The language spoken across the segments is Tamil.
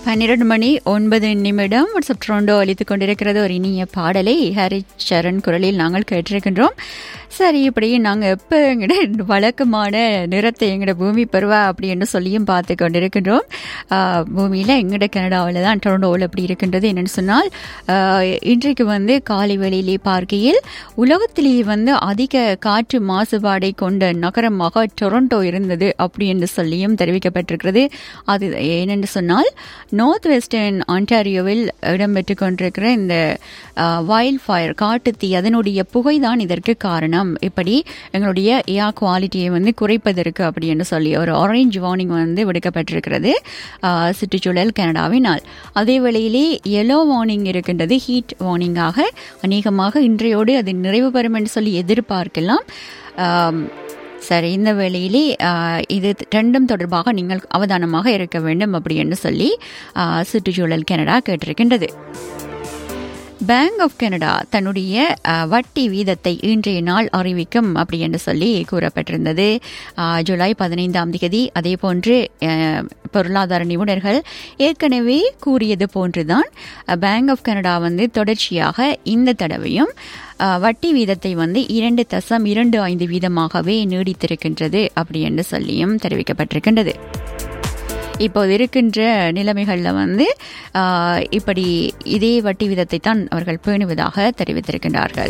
பன்னிரண்டு மணி ஒன்பது நிமிடம் வாட்ஸ்அப் ட்ரோண்டோ அளித்துக் கொண்டிருக்கிறது ஒரு இனிய பாடலை ஹரி சரண் குரலில் நாங்கள் கேட்டிருக்கின்றோம் சரி இப்படி நாங்கள் எப்போ எங்கட வழக்கமான நிறத்தை எங்கட பூமி பெறுவா அப்படின்னு சொல்லியும் பார்த்து கொண்டிருக்கின்றோம் பூமியில் எங்கட கனடாவில் தான் டொரண்டோவில் அப்படி இருக்கின்றது என்னென்னு சொன்னால் ஆஹ், இன்றைக்கு வந்து காலை வேளையிலே பார்க்கையில் உலகத்திலேயே வந்து அதிக காற்று மாசுபாடை கொண்ட நகரமாக டொரண்டோ இருந்தது அப்படி என்று சொல்லியும் தெரிவிக்கப்பட்டிருக்கிறது அது ஏனென்று சொன்னால் நார்த் வெஸ்டர்ன் ஆன்டாரியோவில் இடம்பெற்று கொண்டிருக்கிற இந்த வைல்ட் ஃபயர் காட்டுத்தீ அதனுடைய புகைதான் இதற்கு காரணம் இப்படி எங்களுடைய ஏர் குவாலிட்டியை வந்து குறைப்பதற்கு அப்படி என்று சொல்லி ஒரு ஆரஞ்சு வார்னிங் வந்து விடுக்கப்பட்டிருக்கிறது ஆஹ், சுற்றுச்சூழல் கனடாவினால் அதே வேளையிலே எல்லோ வார்னிங் இருக்கின்றது ஹீட் வார்னிங்காக அநேகமாக இன்றையோடு அது நிறைவு பெறும் என்று சொல்லி எதிர்பார்க்கலாம் ஆம், சரி இந்த வேளையிலே ஆஹ், இது ரெண்டும் தொடர்பாக நீங்கள் அவதானமாக இருக்க வேண்டும் அப்படி என்று சொல்லி ஆஹ், சுற்றுச்சூழல் கனடா கேட்டிருக்கின்றது பேங்க் ஆஃப் கனடா தன்னுடைய அஹ், வட்டி வீதத்தை இன்றைய நாள் அறிவிக்கும் அப்படி என்று சொல்லி கூறப்பட்டிருந்தது அஹ், ஜூலை பதினைந்தாம் தேதி அதே போன்று அஹ், பொருளாதார நிபுணர்கள் ஏற்கனவே கூறியது போன்றுதான் பேங்க் ஆஃப் கனடா வந்து தொடர்ச்சியாக இந்த தடவையும் அஹ், வட்டி வீதத்தை வந்து இரண்டு தசம் இரண்டு ஐந்து வீதமாகவே நீடித்திருக்கின்றது அப்படி என்று சொல்லியும் தெரிவிக்கப்பட்டிருக்கின்றது இப்போது இருக்கின்ற நிலைமைகளில் வந்து ஆஹ், இப்படி இதே வட்டி விதத்தை தான் அவர்கள் பேணுவதாக தெரிவித்திருக்கின்றார்கள்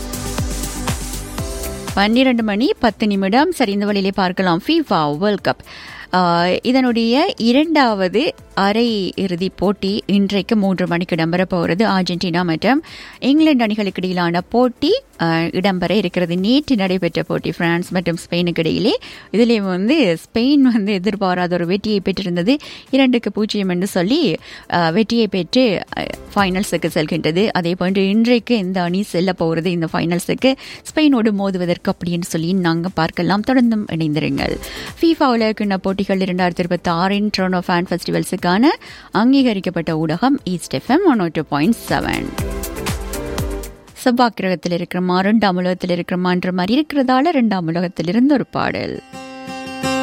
பன்னிரண்டு மணி பத்து நிமிடம் சரி இந்த வழியிலே பார்க்கலாம் ஃபீஃபா வேர்ல்ட் கப் ஆஹ், இதனுடைய இரண்டாவது அரை இறுதிப் போட்டி இன்றைக்கு மூன்று மணிக்கு இடம்பெற போகிறது அர்ஜென்டினா மற்றும் இங்கிலாந்து அணிகளுக்கு இடையிலான போட்டி ஆஹ், இடம்பெற இருக்கிறது நேற்று நடைபெற்ற போட்டி பிரான்ஸ் மற்றும் ஸ்பெயினுக்கு இடையிலே இதிலே வந்து ஸ்பெயின் வந்து எதிர்பாராத ஒரு வெற்றியை பெற்றிருந்தது இரண்டுக்கு பூஜ்ஜியம் என்று சொல்லி ஆஹ், வெற்றியை பெற்று ஃபைனல்ஸுக்கு செல்கின்றது அதே போன்று இன்றைக்கு இந்த அணி செல்ல போகிறது இந்த ஃபைனல்ஸுக்கு ஸ்பெயினோடு மோதுவதற்கு அப்படின்னு சொல்லி நாங்கள் பார்க்கலாம் தொடர்ந்தும் இணைந்திருங்கள் ஃபீஃபா உலகக்கிண்ண போட்டிகள் இரண்டாயிரத்தி இருபத்தி ஆறின் ட்ரோனோ ஃபேன் ஃபெஸ்டிவல்ஸுக்கான அங்கீகரிக்கப்பட்ட ஊடகம் east FM one two point seven செவ்வாய் கிரகத்தில் இருக்கிற ரெண்டாம் உலகத்தில் இருக்கிறமான்ற மாதிரி இருக்கிறதால ரெண்டாம் உலகத்திலிருந்து ஒரு பாடல்